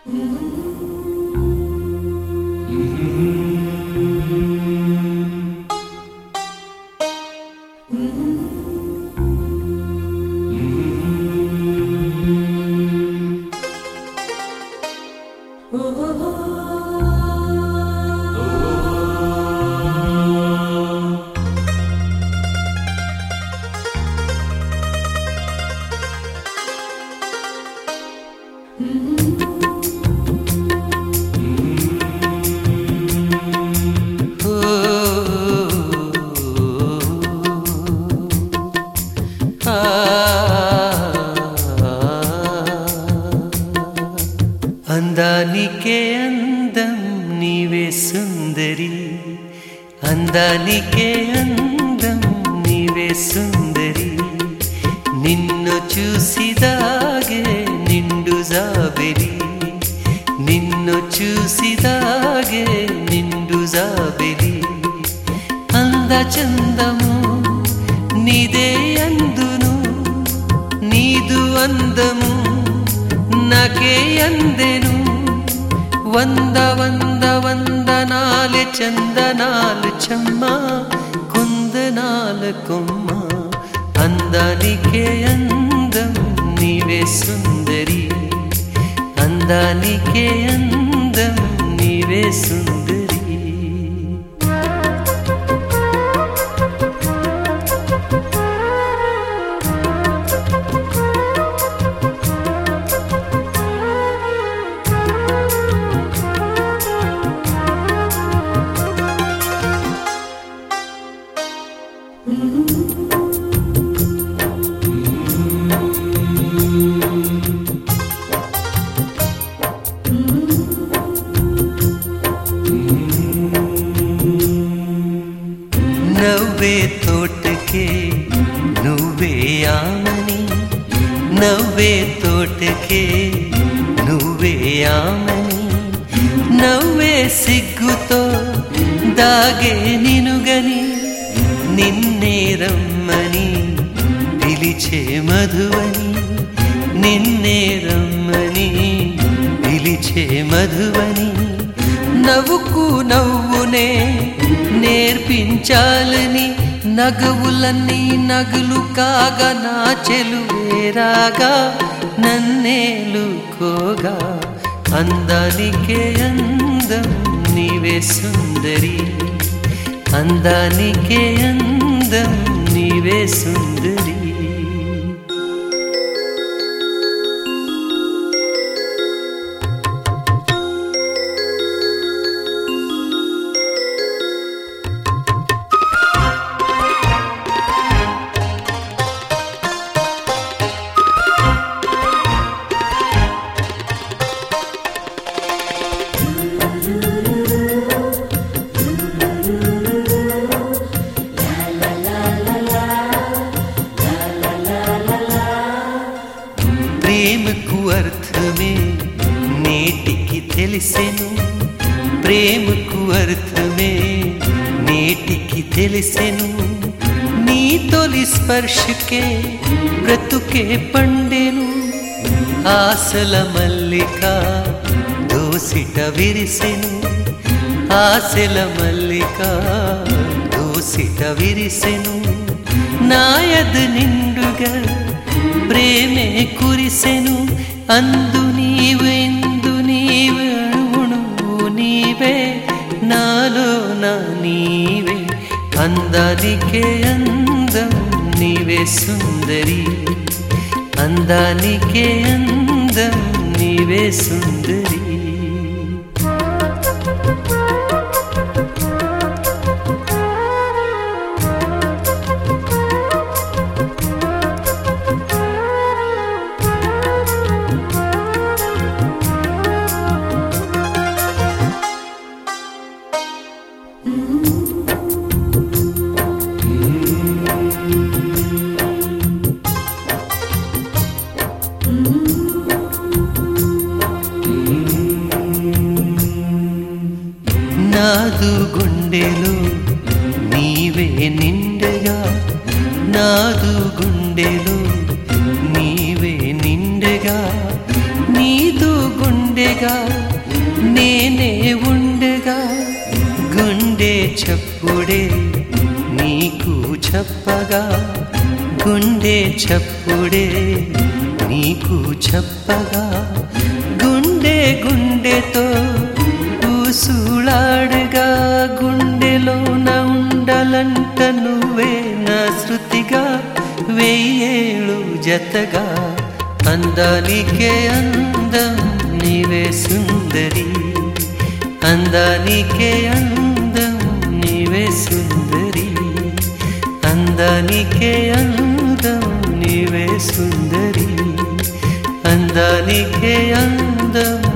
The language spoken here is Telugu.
అందానికే అందం నీవే సుందరి అందానికే అందం నీవే సుందరి నిన్ను చూసిదాగే నిండు జాబెరి నిన్ను చూసిదాగే నిండు జాబెరి అంద చందము నీదే అందును నీదు అందము నాకే అందెను వంద వంద వందనాలు చందనాలు చెమ్మ కుందనాల కొమ్మ అందానికే అందం నీవే సుందరి అందానికే అందం నీవే సుందరి నవ్వే తోటకే నువ్వే ఆమని నవ్వే తోటకే నువ్వే ఆమని నవ్వే సిగ్గుతో దాగే నినుగని నిన్నే రమ్మని పిలిచే మధువని నిన్నే రమ్మని పిలిచే మధువని నవ్వుకు నవ్వునే నేర్పించాలని నగవులన్నీ నగులు కాగా నా చెలువేరాగా నన్నేలుకోగా అందానికే అందం నీవే సుందరి అందానికే అందం నీవే సుందరి ప్రేమకు అర్థమే నేటికి తెలిసెను ప్రేమకు అర్థమే నేటికి తెలిసెను నీ తొలి స్పర్శకే బ్రతుకే పండెను ఆశల మల్లిక దోసిట విరిసెను ఆశల మల్లిక దోసిట విరిసెను నాయదు నిండుగా ప్రేమే కురిసెను అందు నీవు ఎందు నీవు అణువును నీవే నాలో నా నీవే అందానికే అందం నీవే సుందరి అందానికే అందం నీవే సుందరి నాదు గుండెలో నీవే నిండగా నాదు గుండెలో నీవే నిండగా నీ నీదు గుండెగా నేనే ఉండగా గుండె చప్పుడే నీకు చెప్పగా గుండె చప్పుడే నీకు చెప్పగా గుండె గుండెతో ఊసులాడగా గుండెలోన ఉండలంట నువ్వే నా శృతిగా వెయ్యేళ్ళు జతగా అందానికే అందం నీవే సుందరి అందానికే అందం నీవే సుందరి అందానికే అందం నీవే సుందరి అందానికే అందం